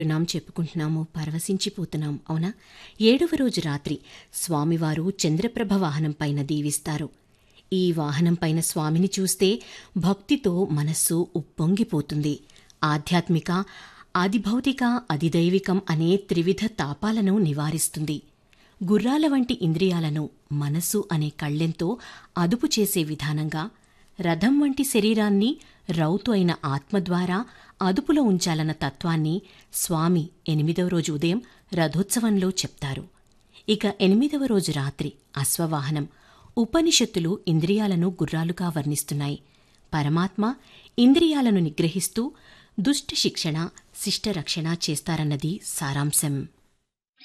నాం చెప్పుకుంటున్నాము పరవశించిపోతున్నాం అవునా ఏడవ రోజు రాత్రి స్వామివారు చంద్రప్రభ వాహనం పైన దీవిస్తారు ఈ వాహనం పైన స్వామిని చూస్తే భక్తితో మనస్సు ఉప్పొంగిపోతుంది ఆధ్యాత్మిక ఆదిభౌతిక అధిదైవికం అనే త్రివిధ తాపాలను నివారిస్తుంది గుర్రాల వంటి ఇంద్రియాలను మనస్సు అనే కళ్ళెంతో అదుపు చేసే విధానంగా రథం వంటి శరీరాన్ని రౌతు అయిన ఆత్మ ద్వారా అదుపులో ఉంచాలన్న తత్వాన్ని స్వామి ఎనిమిదవ రోజు ఉదయం రథోత్సవంలో చెప్తారు ఇక ఎనిమిదవ రోజు రాత్రి అశ్వవాహనం ఉపనిషత్తులు ఇంద్రియాలను గుర్రాలుగా వర్ణిస్తున్నాయి పరమాత్మ ఇంద్రియాలను నిగ్రహిస్తూ దుష్ట శిక్షణ శిష్టరక్షణ చేస్తారన్నది సారాంశం